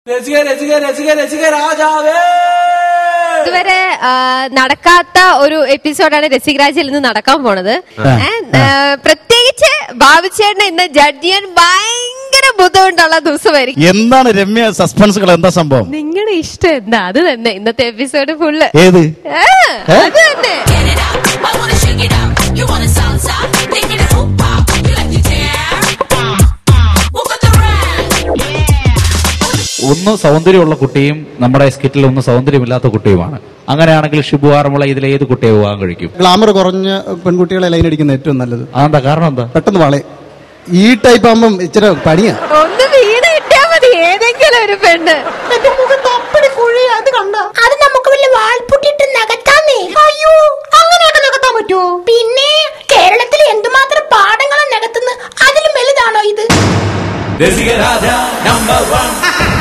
രസിക രസിക രസിക രസിക രാജാവേ ഇതുവരെ ആ, നടക്കാത്ത ഒരു എപ്പിസോഡാണ് രസികരാജിൽ നിന്ന് നടക്കാൻ പോണത് ഏ, ആ, പ്രത്യേകിച്ച് ബാബുച്ചേട്ടനെ ഇന്ന് ജഡ്ജ് ചെയ്യാൻ ഭയങ്കര ബുദ്ധിമുട്ടുള്ള ദിവസമായിരിക്കും എന്താണ് രമ്യ സസ്പെൻസുകൾ എന്താ സംഭവം നിങ്ങളുടെ ഇഷ്ടം എന്താ അത് തന്നെ ഇന്നത്തെ എപ്പിസോഡ് ഫുള്ള് ഏത് അത് തന്നെ Get it up, I wanna shake it up. You wanna salsa? Take it to pop. You like to tear? Who got the rap? ഒന്ന് സൗന്ദര്യമുള്ള കുട്ടിയും നമ്മുടെ സ്കിറ്റിൽ ഒന്ന് സൗന്ദര്യമില്ലാത്ത കുട്ടിയുമാണ് അങ്ങനെയാണെങ്കിൽ ഷിബു ആറന്മുള ഇതിൽ ഏത് കുട്ടിയെ വിവാഹം കഴിക്കും ഗ്ലാമർ കുറഞ്ഞ പെൺകുട്ടികളെ ലൈൻ അടിക്കുന്ന ഏറ്റവും നല്ലത് അതെന്താ കാരണം എന്താ പെട്ടെന്ന് വളെ ഈ ടൈപ്പ് ആകുമ്പം ഇച്ചിരി പണിയാ ഒന്ന് വീട് കിട്ടിയാ മതി ഏതെങ്കിലും ഒരു പെണ്ണ് എന്റെ മുഖത്ത് അപ്പടി കുഴി അത് കണ്ട അത് നമുക്ക് വല്ല വാൾപുട്ടിട്ട് നകത്താന്നേ അയ്യോ അങ്ങനെയൊക്കെ നകത്താൻ പറ്റുമോ പിന്നെ കേരളത്തിൽ എന്തുമാത്രം പാടങ്ങളാണ് നികത്തുന്നത് അതിലും വലുതാണോ ഇത് രസിക രാജ നമ്പർ വൺ